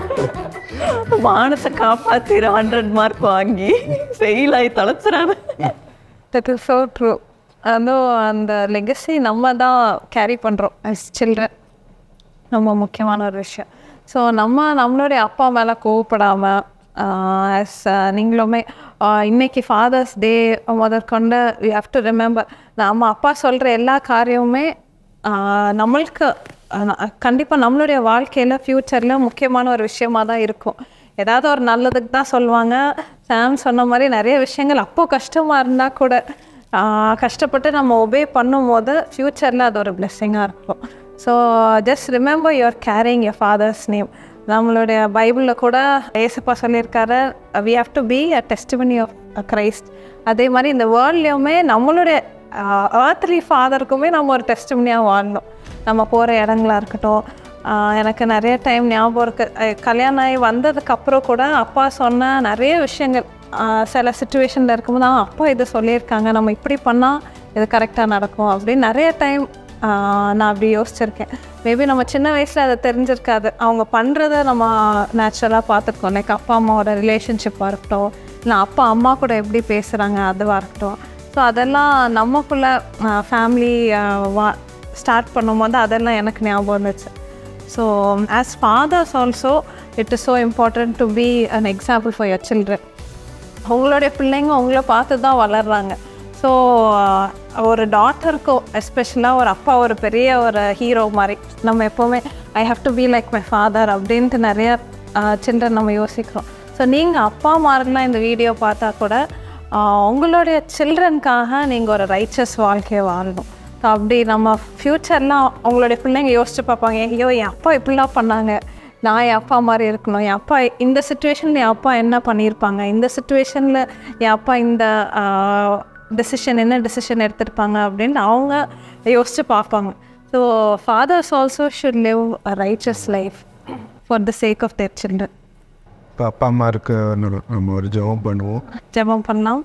Speaker 1: மானத்தை காப்பாத்திர ஹண்ட்ரட் மார்க் வாங்கி ஃபெயில் ஆகி தொலைச்சுறாரு
Speaker 4: தட் இஸ் ஸோ ட்ரூ அதுவும் அந்த லெகசி நம்ம தான் கேரி பண்ணுறோம் அஸ் சில்ட்ரன் ரொம்ப முக்கியமான ஒரு விஷயம் ஸோ நம்ம நம்மளுடைய அப்பா மேலே கோவப்படாமல் ஆஸ் நீங்களுமே ஆஹ் இன்னைக்கு ஃபாதர்ஸ் டே முதற்கொண்டு வி ஹவ் டு ரிமெம்பர் நம்ம அப்பா சொல்கிற எல்லா காரியமுமே ஆஹ் நம்மளுக்கு கண்டிப்பாக நம்மளுடைய வாழ்க்கையில் ஃப்யூச்சரில் முக்கியமான ஒரு விஷயமா தான் இருக்கும் ஏதாவது ஒரு நல்லதுக்கு தான் சொல்லுவாங்க சாம் சொன்ன மாதிரி நிறைய விஷயங்கள் அப்போ கஷ்டமாக இருந்தால் கூட ஆஹ் கஷ்டப்பட்டு நம்ம ஒபே பண்ணும்போது ஃப்யூச்சரில் அது ஒரு பிளெஸ்ஸிங்காக இருக்கும் so just remember your carrying your father's name நம்மளுடைய பைபிளில் கூட ஏசப்பா சொல்லியிருக்காரு we have to be a testimony of Christ அதே மாதிரி இந்த வேர்ல்ட்லேயுமே நம்மளுடைய ஏர்த்லி ஃபாதருக்குமே நம்ம ஒரு டெஸ்டிமனியாக வாழணும் நம்ம போகிற இடங்களா இருக்கட்டும் ஆஹ் எனக்கு நிறைய டைம் ஞாபகம் இருக்கு அஹ் கல்யாணம் ஆகி வந்ததுக்கப்புறம் கூட அப்பா சொன்ன நிறைய விஷயங்கள் ஆஹ் சில சுச்சுவேஷனில் இருக்கும்போது "ஆ, அப்பா இது சொல்லியிருக்காங்க நம்ம இப்படி பண்ணால் இது கரெக்டாக நடக்கும் அப்படின்னு நிறைய டைம் நான் அப்படி யோசிச்சிருக்கேன் மேபி நம்ம சின்ன வயசில் அதை தெரிஞ்சிருக்காது அவங்க பண்ணுறத நம்ம நேச்சுரலாக பார்த்துருக்கோம் லைக் அப்பா அம்மாவோட ரிலேஷன்ஷிப்பாக இருக்கட்டும் இல்லை அப்பா அம்மா கூட எப்படி பேசுகிறாங்க அதுவாக இருக்கட்டும் ஸோ அதெல்லாம் நமக்குள்ள ஃபேமிலி வா ஸ்டார்ட் பண்ணும்போது அதெல்லாம் எனக்கு ஞாபகம் இருந்துச்சு so as fathers also it is so important to be an example for your children உங்களுடைய பிள்ளைங்க உங்களை பார்த்து தான் வளர்றாங்க ஸோ ஒரு டாட்டருக்கும் எஸ்பெஷலாக ஒரு அப்பா ஒரு பெரிய ஒரு ஹீரோ மாதிரி நம்ம எப்போவுமே I have to be like my father அப்படின்ட்டு நிறைய சில்ட்ரன் நம்ம யோசிக்கிறோம் ஸோ நீங்கள் அப்பா மாதிரிலாம் இந்த வீடியோ பார்த்தா கூட ஆஹ் உங்களுடைய சில்ட்ரனுக்காக நீங்கள் ஒரு ரைச்சஸ் வாழ்க்கையை வாழணும் ஸோ அப்படி நம்ம ஃப்யூச்சர்லாம் உங்களுடைய பிள்ளைங்க யோசிச்சு பார்ப்பாங்க ஐயோ என் அப்பா இப்படிலாம் பண்ணாங்க நான் என் அப்பா மாதிரி இருக்கணும் என் அப்பா இந்த சுச்சுவேஷனில் என் அப்பா என்ன பண்ணியிருப்பாங்க இந்த சுச்சுவேஷனில் என் அப்பா இந்த டெசிஷன் என்ன டெசிஷன் எடுத்திருப்பாங்க அப்படின்னு அவங்க யோசிச்சு பார்ப்பாங்க so fathers also should live a righteous life for the sake of their children
Speaker 3: இப்போ அப்பா அம்மாருக்கு ஒரு- நம்ம ஒரு ஜெபம் பண்ணுவோம்
Speaker 4: ஜெபம் பண்ணலாம்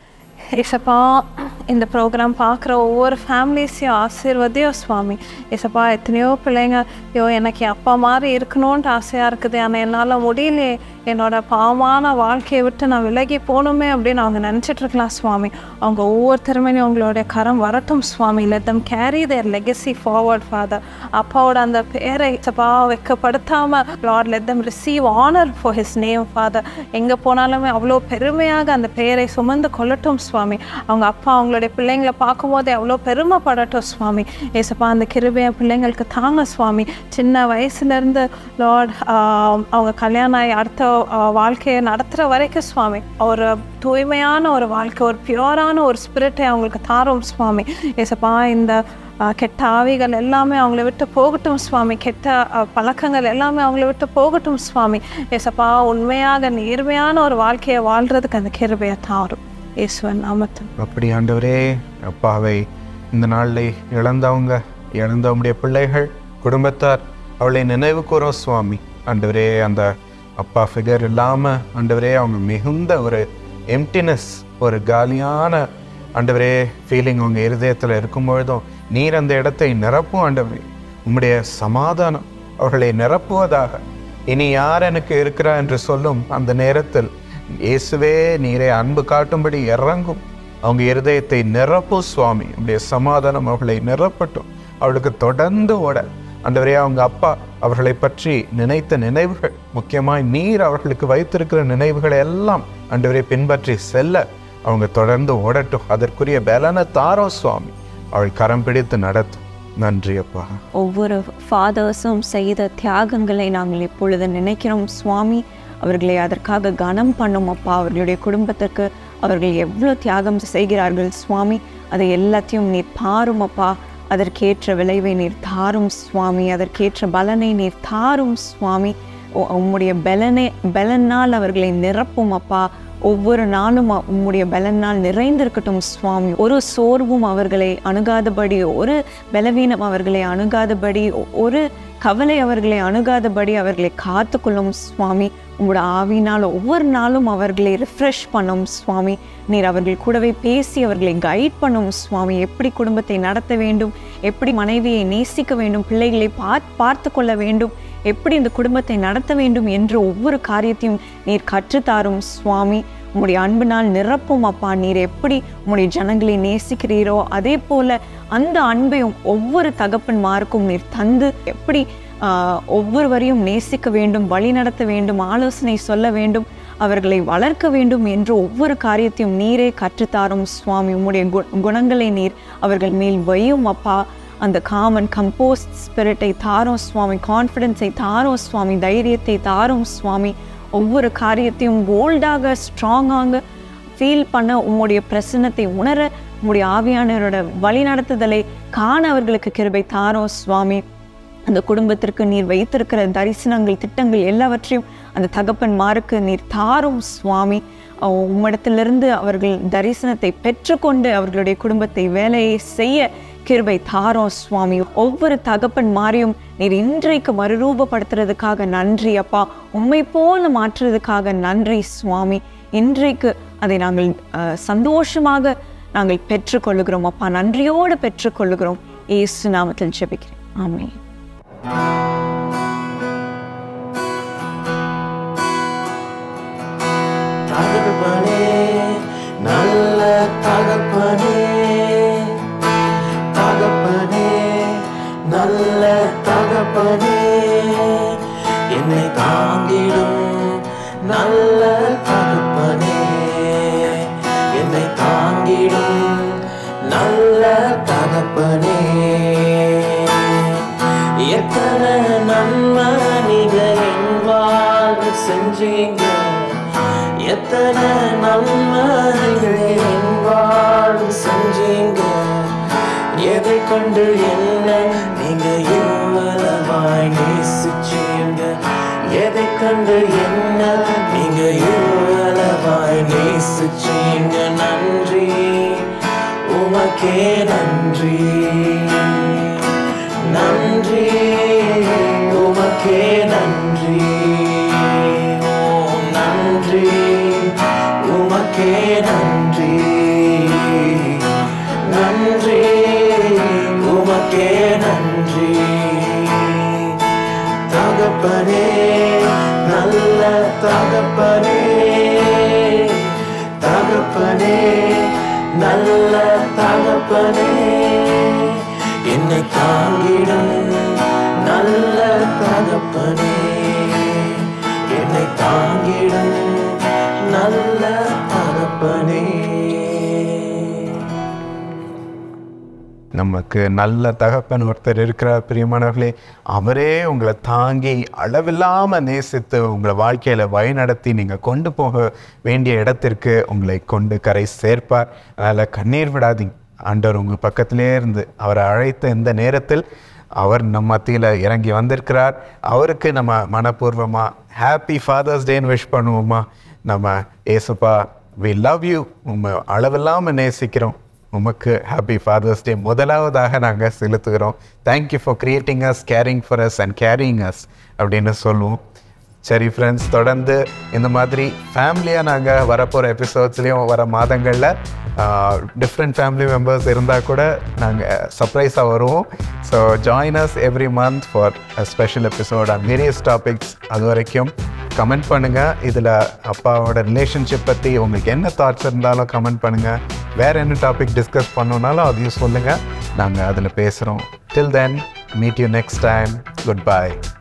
Speaker 4: ஏசப்பா இந்த ப்ரோக்ராம் பார்க்குற ஒவ்வொரு ஃபேமிலிஸையும் ஆசீர்வதியோ சுவாமி ஏசப்பா எத்தனையோ பிள்ளைங்க ஐயோ எனக்கு என் அப்பா மாதிரி இருக்கணும்ன்ட்டு ஆசையாக இருக்குது ஆனால் என்னால் முடியலையே என்னோட பாவமான வாழ்க்கையை விட்டு நான் விலகி போகணுமே அப்படின்னு அவங்க நினச்சிட்டு இருக்கலாம் சுவாமி அவங்க ஒவ்வொருத்தருமே உங்களுடைய கரம் வரட்டும் சுவாமி let them carry their legacy forward father அப்பாவோட அந்த பேரை சப்பா வெக்கப்படுத்தாமல் Lord let them receive honor for his name father எங்கே போனாலுமே அவ்வளோ பெருமையாக அந்த பெயரை சுமந்து கொள்ளட்டும் சுவாமி அவங்க அப்பா அவங்களுடைய பிள்ளைங்களை பார்க்கும்போது அவ்வளோ பெருமைப்படட்டும் சுவாமி ஏசப்பா அந்த கிருபையை பிள்ளைங்களுக்கு தாங்க சுவாமி சின்ன வயசுலேருந்து லார்ட் அவங்க கல்யாணம் ஆகி அடுத்த ஆஹ், வாழ்க்கையை நடத்துகிற வரைக்கும் சுவாமி ஒரு தூய்மையான ஒரு வாழ்க்கை ஒரு பியூரான ஒரு ஸ்பிரிட்டை அவங்களுக்கு தாரும் சுவாமி ஏசப்பா இந்த ஆஹ், கெட்ட ஆவிகள் எல்லாமே அவங்கள விட்டு போகட்டும் சுவாமி கெட்ட ஆஹ், பழக்கங்கள் எல்லாமே அவங்கள விட்டு போகட்டும் சுவாமி ஏசப்பா உண்மையாக நேர்மையான ஒரு வாழ்க்கையை வாழ்றதுக்கு அந்த கிருபையை தாரும் இயேசுவன் நாமத்தில்
Speaker 3: அப்படி ஆண்டவரே அப்பாவை இந்த நாளில் இழந்தவங்க இழந்தவங்களுடைய பிள்ளைகள் குடும்பத்தார் அவளை நினைவு கூறும் சுவாமி ஆண்டவரே அந்த அப்பா ஃபிகர் இல்லாமல் ஆண்டவரே அவங்க மிகுந்த ஒரு எம்டினஸ் ஒரு காலியான ஆண்டவரே ஃபீலிங் உங்கள் இருதயத்தில் இருக்கும் பொழுதும் நீர் அந்த இடத்தை நிரப்பும் ஆண்டவரே உம்முடைய சமாதானம் அவர்களை நிரப்புவதாக இனி யார் எனக்கு இருக்கிறா என்று சொல்லும் அந்த நேரத்தில் இயேசுவே நீரை அன்பு காட்டும்படி இறங்கும் அவங்க இருதயத்தை நிரப்பும் சுவாமி உடைய சமாதானம் அவர்களை நிரப்பட்டும் அவளுக்கு தொடர்ந்து ஓட ஆண்டவரே அவங்க அப்பா அவர்களை பற்றி நினைத்த நினைவுகள் முக்கியமாய் நீர் அவர்களுக்கு வைத்திருக்கிற நினைவுகளை எல்லாம் ஆண்டவரை பின்பற்றி செல்ல அவங்க தொடர்ந்து ஓடட்டும் அதற்குரிய பலனை தாரோ சுவாமி அவள் கரம் பிடித்து நடத்தும் நன்றி அப்பா
Speaker 1: ஒவ்வொரு ஃபாதர்ஸும் செய்த தியாகங்களை நாங்கள் இப்பொழுது நினைக்கிறோம் சுவாமி அவர்களை அதற்காக கனம் பண்ணும் அப்பா அவர்களுடைய குடும்பத்துக்கு அவர்கள் எவ்வளோ தியாகம் செய்கிறார்கள் சுவாமி அதை எல்லாத்தையும் நீர் பாரும் அப்பா அதற்கேற்ற விளைவை நீர் தாரும் சுவாமி அதற்கேற்ற பலனை நீர் தாரும் சுவாமி உ- உம்முடைய பலனே பலனால் அவர்களை நிரப்பும் அப்பா ஒவ்வொரு நாளும் அ- உம்முடைய பலனால் நிறைந்திருக்கட்டும் சுவாமி ஒரு சோர்வும் அவர்களை அணுகாதபடி ஒரு பலவீனம் அவர்களை அணுகாதபடி ஒ- ஒரு கவலை அவர்களை அணுகாதபடி அவர்களை காத்துக்கொள்ளும் சுவாமி உங்களோட ஆவினால் ஒவ்வொரு நாளும் அவர்களை ரிஃப்ரெஷ் பண்ணும் சுவாமி நீர் அவர்கள் கூடவே பேசி அவர்களை கைட் பண்ணும் சுவாமி எப்படி குடும்பத்தை நடத்த வேண்டும் எப்படி மனைவியை நேசிக்க வேண்டும் பிள்ளைகளை பார் பார்த்து கொள்ள வேண்டும் எப்படி இந்த குடும்பத்தை நடத்த வேண்டும் என்று ஒவ்வொரு காரியத்தையும் நீர் கற்றுத்தாரும் சுவாமி உம்முடைய அன்பினால் நிரப்பும் அப்பா நீர் எப்படி உம்முடைய ஜனங்களை நேசிக்கிறீரோ அதே போல அந்த அன்பையும் ஒவ்வொரு தகப்பன்மாருக்கும் நீர் தந்து எப்படி ஆஹ், ஒவ்வொருவரையும் நேசிக்க வேண்டும் வழி நடத்த வேண்டும் ஆலோசனை சொல்ல வேண்டும் அவர்களை வளர்க்க வேண்டும் என்று ஒவ்வொரு காரியத்தையும் நீரே கற்றுத்தாரும் சுவாமி உம்முடைய கு குணங்களை நீர் அவர்கள் மேல் வையும் அப்பா அந்த காமன் கம்போஸ்ட் ஸ்பிரிட்டை தாரும் சுவாமி கான்ஃபிடென்ஸை தாரும் சுவாமி தைரியத்தை தாரும் சுவாமி ஒவ்வொரு காரியத்தையும் போல்டாக ஸ்ட்ராங்காக ஃபீல் பண்ண உம்முடைய பிரசன்னத்தை உணர உம்முடைய ஆவியானவரோட வழிநடத்துதலை காண அவர்களுக்கு கிருபை தாரும் சுவாமி அந்த குடும்பத்திற்கு நீர் வைத்திருக்கிற தரிசனங்கள் திட்டங்கள் எல்லாவற்றையும் அந்த தகப்பன்மாருக்கு நீர் தாரும் சுவாமி அஹ் உம்மிடத்திலிருந்து அவர்கள் தரிசனத்தை பெற்றுக்கொண்டு அவர்களுடைய குடும்பத்தை வேலையை செய்ய கிருபை தாரோம் சுவாமி ஒவ்வொரு தகப்பன் மாறியும் நீர் இன்றைக்கு மறுரூபப்படுத்துறதுக்காக நன்றி அப்பா உம்மை போல மாற்றுறதுக்காக நன்றி சுவாமி இன்றைக்கு அதை நாங்கள் அஹ், சந்தோஷமாக நாங்கள் பெற்றுக்கொள்ளுகிறோம் அப்பா நன்றியோடு பெற்றுக்கொள்ளுகிறோம் ஏசு நாமத்தில் ஜெபிக்கிறேன் ஆமென்
Speaker 5: தகப்பனே நல்ல தகப்பனே தகப்பனே நல்ல தகப்பனே என்னை தாங்கிடும் நல்ல தகப்பனே என்னை தாங்கிடும் நல்ல தகப்பனே எத்தனை நன்மை நீங்க என் வாழ்வு செஞ்சீங்க எத்தனை நன்மைகள் என் வாழ்வு செஞ்சீங்க எதை கண்டு என்ன நீங்க இவ்வளவாய் நேசிச்சீங்க எதை கண்டு என்ன நீங்க இவ்வளவாய் நேசிச்சீங்க நன்றி உமக்கே நன்றி நன்றி உமக்கே நன்றி ஓம் நன்றி உமக்கே நன்றி நன்றி உமக்கே நன்றி தகப்பனே நல்ல தகப்பனே தகப்பனே நல்ல தகப்பனே என்னை தாங்கிடும் நல்ல தகப்பனே என்னை தாங்கிடும் நல்ல தகப்பனே
Speaker 3: நமக்கு நல்ல தகப்பன் ஒருத்தர் இருக்கிறார் பிரியமானவர்களே அவரே உங்களை தாங்கி அளவில்லாமல் நேசித்து உங்களை வாழ்க்கையில் வழிநடத்தி நீங்கள் கொண்டு போக வேண்டிய இடத்திற்கு உங்களை கொண்டு கரை சேர்ப்பார் அதனால் கண்ணீர் விடாதீங்க ஆண்டவர் உங்கள் பக்கத்திலே இருந்து அவரை அழைத்த இந்த நேரத்தில் அவர் நம்ம மத்தியில் இறங்கி வந்திருக்கிறார் அவருக்கு நம்ம மனப்பூர்வமாக ஹாப்பி ஃபாதர்ஸ் டேன்னு விஷ் பண்ணுவோமா நம்ம ஏசப்பா வி லவ் யூ உண்மை அளவில்லாமல் நேசிக்கிறோம் உமக்கு ஹாப்பி ஃபாதர்ஸ் டே முதலாவதாக நாங்கள் செலுத்துகிறோம் thank you for creating us caring for us and carrying us அப்படின்னு சொல்லுவோம் சரி ஃப்ரெண்ட்ஸ் தொடர்ந்து இந்த மாதிரி ஃபேமிலியாக நாங்கள் வரப்போகிற எபிசோட்ஸ்லேயும் வர மாதங்களில் டிஃப்ரெண்ட் ஃபேமிலி மெம்பர்ஸ் இருந்தால் கூட நாங்கள் சர்ப்ரைஸாக வருவோம் so join us every month for a special episode on various topics அது வரைக்கும் கமெண்ட் பண்ணுங்கள் இதில் அப்பாவோட ரிலேஷன்ஷிப் பற்றி உங்களுக்கு என்ன தாட்ஸ் இருந்தாலும் கமெண்ட் பண்ணுங்கள் வேறு என்ன டாபிக் டிஸ்கஸ் பண்ணணுன்னாலும் அதையும் சொல்லுங்கள் நாங்கள் அதில் பேசுகிறோம் till then meet you next time good bye